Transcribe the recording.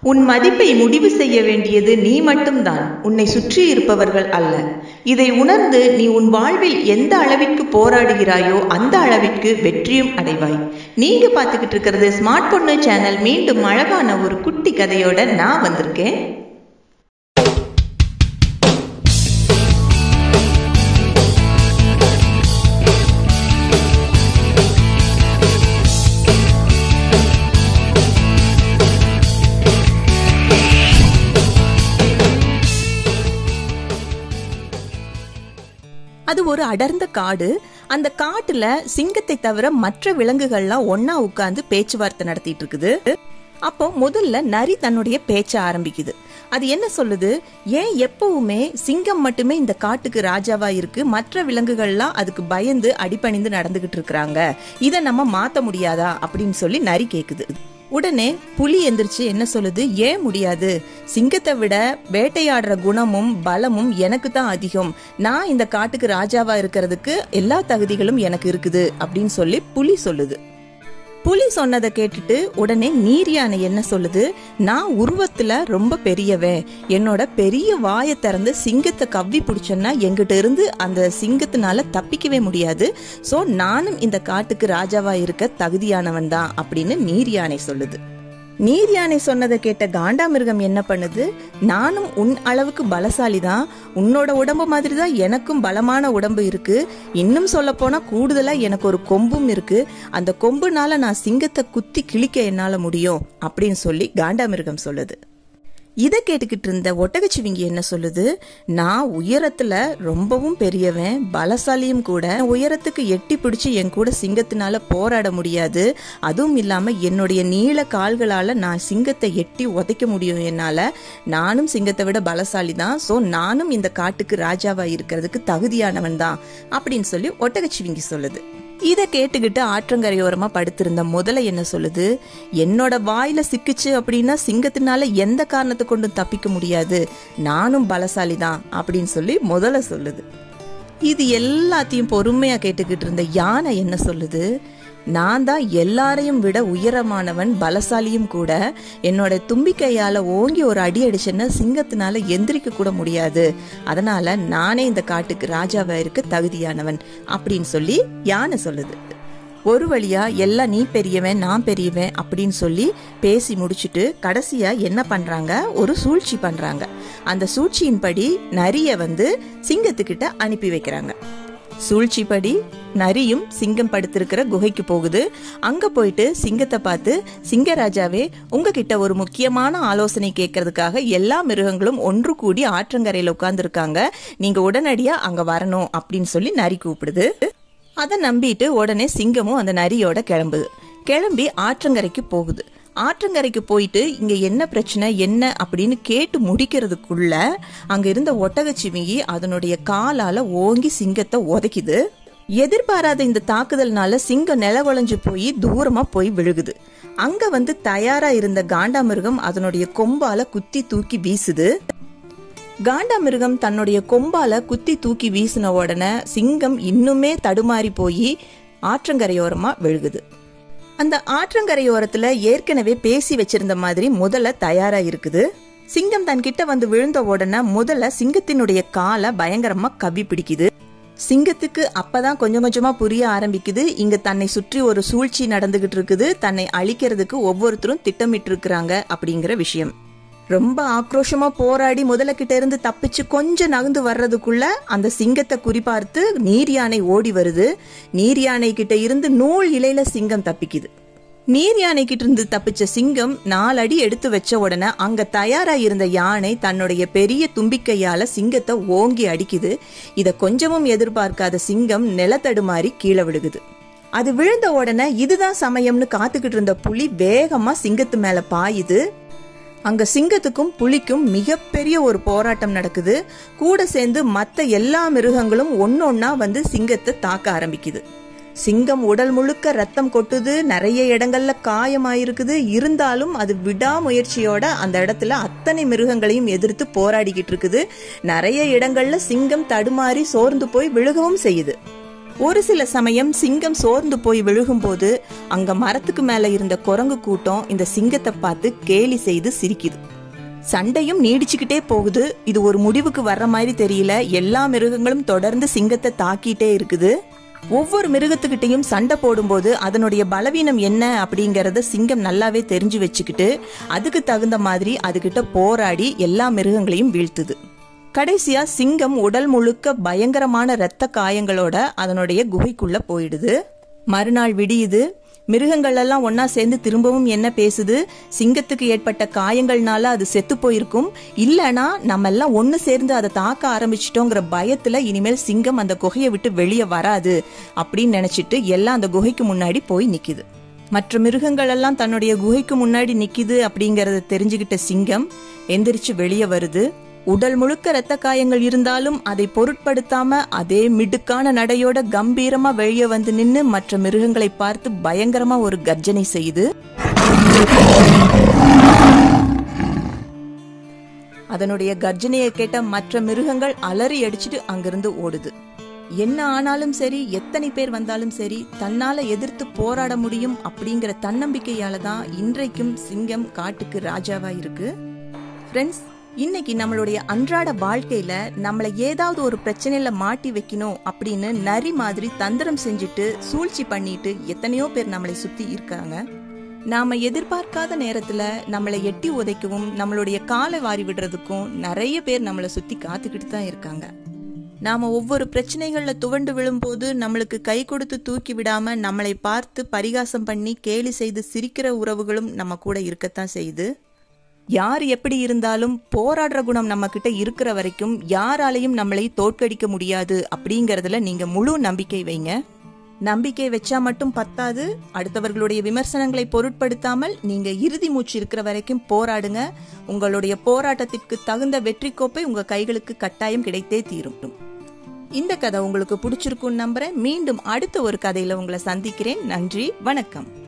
உன் மதிப்பை முடிவு செய்ய வேண்டியது நீ மட்டும்தான் உன்னை சுற்றி இருப்பவர்கள் அல்ல இதை உணர்ந்து நீ உன் வாழ்வில் எந்த அளவிற்கு போராடுகிறாயோ அந்த அளவிற்கு வெற்றியும் அடைவாய் நீங்க பார்த்துக்கிட்டு இருக்கிறது ஸ்மார்ட் பொண்ணு சேனல் மீண்டும் அழகான ஒரு குட்டி கதையோட நான் வந்திருக்கேன் அது ஒரு அடர்ந்த காடு அந்த காட்டுல சிங்கத்தை தவிர மற்ற விலங்குகள்லாம் ஒன்னா உட்கார்ந்து பேச்சுவார்த்தை நடத்திட்டு இருக்குது அப்போ முதல்ல நரி தன்னுடைய பேச்ச ஆரம்பிக்குது அது என்ன சொல்லுது ஏன் எப்பவுமே சிங்கம் மட்டுமே இந்த காட்டுக்கு ராஜாவா இருக்கு மற்ற விலங்குகள்லாம் அதுக்கு பயந்து அடிபணிந்து நடந்துகிட்டு இருக்கிறாங்க இதை நம்ம மாத்த முடியாதா அப்படின்னு சொல்லி நரி கேக்குது உடனே புலி எந்திரிச்சு என்ன சொல்லுது ஏன் முடியாது சிங்கத்தை விட வேட்டையாடுற குணமும் பலமும் எனக்கு தான் அதிகம் நான் இந்த காட்டுக்கு ராஜாவா இருக்கிறதுக்கு எல்லா தகுதிகளும் எனக்கு இருக்குது அப்படின்னு சொல்லி புலி சொல்லுது புலி சொன்னதை கேட்டுட்டு உடனே நீர் யானை என்ன சொல்லுது நான் உருவத்துல ரொம்ப பெரியவன் என்னோட பெரிய வாயை திறந்து சிங்கத்தை கவ்வி பிடிச்சேன்னா எங்கிட்ட இருந்து அந்த சிங்கத்தினால தப்பிக்கவே முடியாது சோ நானும் இந்த காட்டுக்கு ராஜாவா இருக்க தகுதியானவன் தான் அப்படின்னு நீர் யானை சொல்லுது நீர் யானை சொன்னதை கேட்ட காண்டாமிருகம் என்ன பண்ணுது நானும் உன் அளவுக்கு பலசாலி தான் உன்னோட உடம்பு மாதிரி தான் எனக்கும் பலமான உடம்பு இருக்கு இன்னும் சொல்ல போனா கூடுதலா எனக்கு ஒரு கொம்பும் இருக்கு அந்த கொம்புனால நான் சிங்கத்தை குத்தி கிழிக்க என்னால முடியும் அப்படின்னு சொல்லி காண்டாமிருகம் சொல்லுது இதை கேட்டுக்கிட்டு இருந்த ஒட்டகச்சிவிங்கி என்ன சொல்லுது நான் உயரத்துல ரொம்பவும் பெரியவன் பலசாலியும் கூட உயரத்துக்கு எட்டி பிடிச்சு என் கூட சிங்கத்தினால போராட முடியாது அதுவும் இல்லாம என்னுடைய நீள கால்களால நான் சிங்கத்தை எட்டி உதைக்க முடியும் என்னால நானும் சிங்கத்தை விட பலசாலி தான் சோ நானும் இந்த காட்டுக்கு ராஜாவா இருக்கிறதுக்கு தகுதியானவன் தான் அப்படின்னு சொல்லி ஒட்டகச்சிவிங்கி சொல்லுது இதை கேட்டுக்கிட்டு ஆற்றங்கரையோரமா படுத்திருந்த முதல்ல என்ன சொல்லுது என்னோட வாயில சிக்கிச்சு அப்படின்னா சிங்கத்தினால எந்த காரணத்தை கொண்டும் தப்பிக்க முடியாது நானும் பலசாலி தான் அப்படின்னு சொல்லி முதல்ல சொல்லுது இது எல்லாத்தையும் பொறுமையா கேட்டுக்கிட்டு இருந்த யானை என்ன சொல்லுது நான் தான் எல்லாரையும் விட உயரமானவன் பலசாலியும் கூட என்னோட தும்பிக்கையால ஓங்கி ஒரு அடி அடிச்சேன்னா சிங்கத்தினால எந்திரிக்க கூட முடியாது அதனால நானே இந்த காட்டுக்கு ராஜாவா இருக்க தகுதியானவன் அப்படின்னு சொல்லி யானை சொல்லுது ஒரு வழியா எல்லாம் நீ பெரியவன் நான் பெரியவன் அப்படின்னு சொல்லி பேசி முடிச்சுட்டு கடைசியா என்ன பண்றாங்க ஒரு சூழ்ச்சி பண்றாங்க அந்த சூழ்ச்சியின்படி நரிய வந்து சிங்கத்துக்கிட்ட அனுப்பி வைக்கிறாங்க சூழ்ச்சிப்படி நரியும் சிங்கம் படுத்திருக்கிற குகைக்கு போகுது அங்க போயிட்டு சிங்கத்தை பார்த்து சிங்கராஜாவே உங்ககிட்ட ஒரு முக்கியமான ஆலோசனை கேட்கறதுக்காக எல்லா மிருகங்களும் ஒன்று கூடி ஆற்றங்கரையில உட்கார்ந்துருக்காங்க நீங்க உடனடியா அங்க வரணும் அப்படின்னு சொல்லி நரி கூப்பிடுது அதை நம்பிட்டு உடனே சிங்கமும் அந்த நரியோட கிளம்புது கிளம்பி ஆற்றங்கரைக்கு போகுது ஆற்றங்கரைக்கு போயிட்டு இங்க என்ன பிரச்சனை என்ன அப்படின்னு கேட்டு முடிக்கிறதுக்குள்ள அங்க இருந்த ஒட்டகச்சிவிங்கி அதனுடைய காலால ஓங்கி சிங்கத்தை உதைக்குது எதிர்பாராத இந்த தாக்குதல்னால சிங்கம் நிலவளைஞ்சு போய் தூரமா போய் விழுகுது அங்க வந்து தயாரா இருந்த காண்டாமிருகம் அதனுடைய கொம்பால குத்தி தூக்கி வீசுது காண்டாமிருகம் தன்னுடைய கொம்பால குத்தி தூக்கி வீசின உடனே சிங்கம் இன்னுமே தடுமாறி போய் ஆற்றங்கரையோரமா விழுகுது அந்த ஆற்றங்கரையோரத்துல ஏற்கனவே பேசி வச்சிருந்த மாதிரி முதல்ல தயாரா இருக்குது சிங்கம் தன்கிட்ட வந்து விழுந்த உடனே முதல்ல சிங்கத்தினுடைய காலை பயங்கரமா கவ்வி பிடிக்குது சிங்கத்துக்கு அப்பதான் கொஞ்சம் கொஞ்சமா புரிய ஆரம்பிக்குது இங்க தன்னை சுற்றி ஒரு சூழ்ச்சி நடந்துகிட்டு இருக்குது தன்னை அழிக்கிறதுக்கு ஒவ்வொருத்தரும் திட்டமிட்டு இருக்கிறாங்க அப்படிங்கிற விஷயம் ரொம்ப ஆக்ரோஷமா போராடி முதல்ல கிட்ட இருந்து தப்பிச்சு கொஞ்சம் நகர்ந்து வர்றதுக்குள்ள அந்த சிங்கத்தை குறிபார்த்து நீர் யானை ஓடி வருது நீர் யானை கிட்ட இருந்து நூல் இலையில சிங்கம் தப்பிக்குது நீர் யானை கிட்ட இருந்து தப்பிச்ச சிங்கம் நாலடி எடுத்து வச்ச உடனே அங்க தயாரா இருந்த யானை தன்னுடைய பெரிய தும்பிக்கையால சிங்கத்தை ஓங்கி அடிக்குது இத கொஞ்சமும் எதிர்பார்க்காத சிங்கம் நிலத்தடுமாறி கீழே விழுகுது அது விழுந்த உடனே இதுதான் சமயம்னு காத்துக்கிட்டு இருந்த புலி வேகமா சிங்கத்து மேல பாயுது அங்க சிங்கத்துக்கும் புலிக்கும் மிகப்பெரிய ஒரு போராட்டம் நடக்குது கூட சேர்ந்து மத்த எல்லா மிருகங்களும் ஒன்னொன்னா வந்து சிங்கத்தை தாக்க ஆரம்பிக்குது சிங்கம் உடல் முழுக்க ரத்தம் கொட்டுது நிறைய இடங்கள்ல காயமாயிருக்குது இருந்தாலும் அது விடாமுயற்சியோட அந்த இடத்துல அத்தனை மிருகங்களையும் எதிர்த்து போராடிக்கிட்டு இருக்குது நிறைய இடங்கள்ல சிங்கம் தடுமாறி சோர்ந்து போய் விழுகவும் செய்யுது ஒரு சில சமயம் சிங்கம் சோர்ந்து போய் விழுகும்போது அங்க மரத்துக்கு மேல இருந்த குரங்கு கூட்டம் இந்த சிங்கத்தை பார்த்து கேலி செய்து சிரிக்குது சண்டையும் நீடிச்சுக்கிட்டே போகுது இது ஒரு முடிவுக்கு வர்ற மாதிரி தெரியல எல்லா மிருகங்களும் தொடர்ந்து சிங்கத்தை தாக்கிட்டே இருக்குது ஒவ்வொரு மிருகத்துக்கிட்டையும் சண்டை போடும்போது அதனுடைய பலவீனம் என்ன அப்படிங்கறத சிங்கம் நல்லாவே தெரிஞ்சு வச்சுக்கிட்டு அதுக்கு தகுந்த மாதிரி அதுகிட்ட போராடி எல்லா மிருகங்களையும் வீழ்த்துது கடைசியா சிங்கம் உடல் முழுக்க பயங்கரமான இரத்த காயங்களோட அதனுடைய குகைக்குள்ள போயிடுது மறுநாள் விடியுது மிருகங்கள் எல்லாம் ஒன்னா சேர்ந்து திரும்பவும் என்ன பேசுது சிங்கத்துக்கு ஏற்பட்ட காயங்கள்னால அது செத்து போயிருக்கும் இல்லனா நம்ம எல்லாம் ஒன்னு சேர்ந்து அதை தாக்க ஆரம்பிச்சிட்டோங்கிற பயத்துல இனிமேல் சிங்கம் அந்த குகையை விட்டு வெளியே வராது அப்படின்னு நினைச்சிட்டு எல்லாம் அந்த குகைக்கு முன்னாடி போய் நிக்குது மற்ற மிருகங்கள் எல்லாம் தன்னுடைய குகைக்கு முன்னாடி நிக்குது அப்படிங்கறத தெரிஞ்சுக்கிட்ட சிங்கம் எந்திரிச்சு வெளியே வருது உடல் முழுக்க இரத்த காயங்கள் இருந்தாலும் அதை பொருட்படுத்தாம அதே மிடுக்கான நடையோட கம்பீரமா வெளியே வந்து நின்னு மற்ற மிருகங்களை பார்த்து பயங்கரமா ஒரு கர்ஜனை செய்யுது அதனுடைய கர்ஜனையை கேட்ட மற்ற மிருகங்கள் அலறி அடிச்சுட்டு அங்கிருந்து ஓடுது என்ன ஆனாலும் சரி எத்தனை பேர் வந்தாலும் சரி தன்னால எதிர்த்து போராட முடியும் அப்படிங்கிற தன்னம்பிக்கையால தான் இன்றைக்கும் சிங்கம் காட்டுக்கு ராஜாவா இருக்கு ஃப்ரெண்ட்ஸ் இன்னைக்கு நம்மளுடைய அன்றாட வாழ்க்கையில நம்மளை ஏதாவது ஒரு பிரச்சனையில மாட்டி வைக்கணும் அப்படின்னு நரி மாதிரி தந்திரம் செஞ்சுட்டு சூழ்ச்சி பண்ணிட்டு எத்தனையோ பேர் நம்மளை சுத்தி இருக்காங்க நாம எதிர்பார்க்காத நேரத்துல நம்மளை எட்டி உதைக்கவும் நம்மளுடைய காலை வாரி விடுறதுக்கும் நிறைய பேர் நம்மளை சுத்தி காத்துக்கிட்டு தான் இருக்காங்க நாம ஒவ்வொரு பிரச்சனைகள்ல துவண்டு விழும்போது நம்மளுக்கு கை கொடுத்து தூக்கி விடாம நம்மளை பார்த்து பரிகாசம் பண்ணி கேலி செய்து சிரிக்கிற உறவுகளும் நம்ம கூட இருக்கத்தான் செய்யுது யார் எப்படி இருந்தாலும் போராடுற குணம் நம்ம கிட்ட இருக்கிற வரைக்கும் யாராலையும் நம்மளை தோற்கடிக்க முடியாது அப்படிங்கறதுல நீங்க முழு நம்பிக்கை வைங்க நம்பிக்கை வச்சா மட்டும் பத்தாது அடுத்தவர்களுடைய விமர்சனங்களை பொருட்படுத்தாமல் நீங்க இறுதி மூச்சு இருக்கிற வரைக்கும் போராடுங்க உங்களுடைய போராட்டத்திற்கு தகுந்த வெற்றி கோப்பை உங்க கைகளுக்கு கட்டாயம் கிடைத்தே தீரும் இந்த கதை உங்களுக்கு பிடிச்சிருக்கும் நம்புறேன் மீண்டும் அடுத்த ஒரு கதையில உங்களை சந்திக்கிறேன் நன்றி வணக்கம்